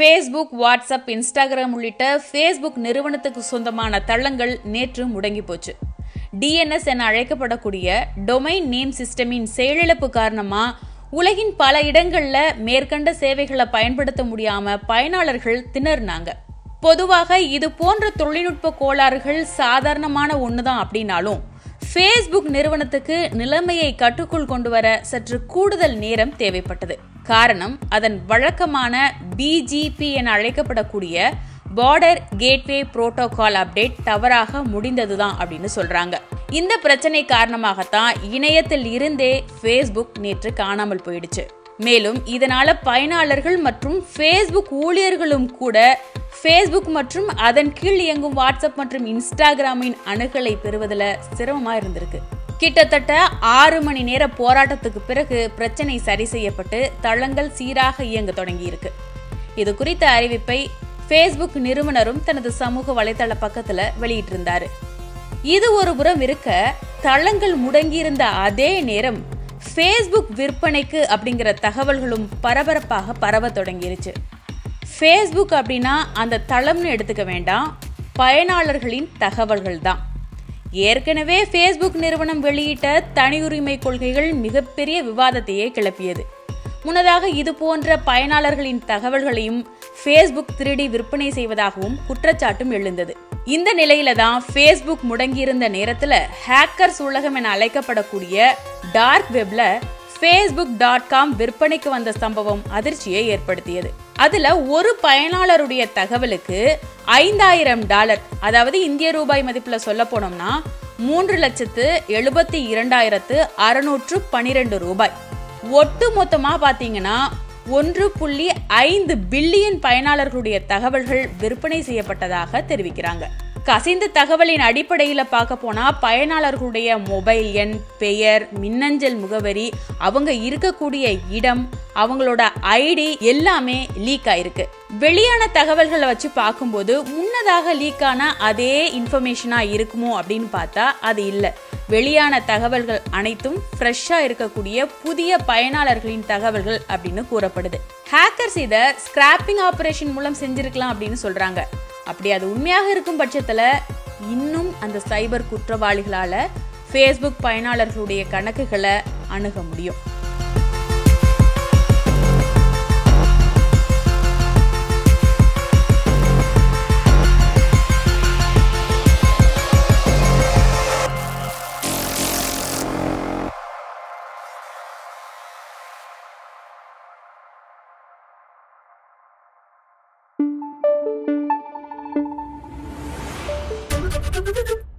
Facebook WhatsApp Instagram உள்ளிட்ட Facebook நிறுவனத்துக்கு சொந்தமான தளங்கள் நேற்று முடங்கி போச்சு டிஎன்எஸ் என அழைக்கப்படக்கூடிய டொமைன் நேம் சிஸ்டமின் செயலிழப்பு காரணமா உலகின் பல இடங்கள்ல மேற்கண்ட சேவைகளை பயன்படுத்த முடியாம பயனாளர்கள் திணறினாங்க பொதுவாக இது போன்ற தொழில்நுட்ப கோளாறுகள் சாதாரணமான ஒண்ணுதான் அப்படின்னாலும் ஃபேஸ்புக் நிறுவனத்துக்கு நிலைமையை கட்டுக்குள் கொண்டு வர சற்று கூடுதல் நேரம் தேவைப்பட்டது காரணம் அதன் வழக்கமான பிஜிபி என அழைக்கப்படக்கூடிய பார்டர் கேட்வே புரோட்டோகால் அப்டேட் தவறாக முடிந்ததுதான் அப்படின்னு சொல்றாங்க இந்த பிரச்சனை காரணமாகத்தான் இணையத்தில் இருந்தே ஃபேஸ்புக் நேற்று காணாமல் போயிடுச்சு மேலும் இதனால பயனாளர்கள் மற்றும் ஃபேஸ்புக் ஊழியர்களும் கூட ஃபேஸ்புக் மற்றும் அதன் கீழ் இயங்கும் வாட்ஸ்அப் மற்றும் இன்ஸ்டாகிராமின் அணுகலை பெறுவதில் சிரமமா இருந்திருக்கு கிட்டத்தட்ட ஆறு மணி நேர போராட்டத்துக்கு பிறகு பிரச்சனை சரி செய்யப்பட்டு தளங்கள் சீராக இயங்க தொடங்கியிருக்கு இது குறித்த அறிவிப்பை ஃபேஸ்புக் நிறுவனரும் தனது சமூக வலைதள பக்கத்துல வெளியிட்டிருந்தாரு இது ஒரு புறம் இருக்க தளங்கள் முடங்கியிருந்த அதே நேரம் ஃபேஸ்புக் விற்பனைக்கு அப்படிங்கிற தகவல்களும் பரபரப்பாக பரவ தொடங்கிருச்சு ஃபேஸ்புக் அப்படின்னா அந்த தளம்னு எடுத்துக்க வேண்டாம் பயனாளர்களின் தகவல்கள் தான் ஏற்கனவே ஃபேஸ்புக் நிறுவனம் வெளியிட்ட தனியுரிமை கொள்கைகள் மிகப்பெரிய விவாதத்தையே கிளப்பியது முன்னதாக இது போன்ற பயனாளர்களின் தகவல்களையும் ஃபேஸ்புக் திருடி விற்பனை செய்வதாகவும் குற்றச்சாட்டும் எழுந்தது இந்த நிலையில தான் ஃபேஸ்புக் முடங்கியிருந்த நேரத்துல ஹேக்கர்ஸ் உலகம் என அழைக்கப்படக்கூடிய டார்க் வெப்ல ஃபேஸ்புக் டாட் காம் விற்பனைக்கு வந்த சம்பவம் அதிர்ச்சியை ஏற்படுத்தியது அதுல ஒரு பயனாளருடைய தகவலுக்கு ஐந்தாயிரம் டாலர் அதாவது இந்திய ரூபாய் மதிப்புல சொல்ல போனோம்னா மூன்று லட்சத்து எழுபத்தி இரண்டாயிரத்து அறுநூற்று பனிரெண்டு ரூபாய் ஒட்டு மொத்தமா பாத்தீங்கன்னா ஒன்று புள்ளி ஐந்து பில்லியன் பயனாளர்களுடைய தகவல்கள் விற்பனை செய்யப்பட்டதாக தெரிவிக்கிறாங்க கசிந்த தகவலின் அடிப்படையில் பார்க்க போனா பயனாளர்களுடைய மொபைல் எண் பெயர் மின்னஞ்சல் முகவரி அவங்க இருக்கக்கூடிய இடம் அவங்களோட ஐடி எல்லாமே லீக் ஆயிருக்கு வெளியான தகவல்களை வச்சு பார்க்கும்போது முன்னதாக லீக் ஆன அதே இன்ஃபர்மேஷனா இருக்குமோ அப்படின்னு பார்த்தா அது இல்லை வெளியான தகவல்கள் அனைத்தும் ஃப்ரெஷ்ஷாக இருக்கக்கூடிய புதிய பயனாளர்களின் தகவல்கள் அப்படின்னு கூறப்படுது ஹேக்கர்ஸ் இதை ஸ்கிராப்பிங் ஆபரேஷன் மூலம் செஞ்சிருக்கலாம் அப்படின்னு சொல்றாங்க அப்படி அது உண்மையாக இருக்கும் பட்சத்தில் இன்னும் அந்த சைபர் குற்றவாளிகளால் ஃபேஸ்புக் பயனாளர்களுடைய கணக்குகளை அணுக முடியும் Thank you.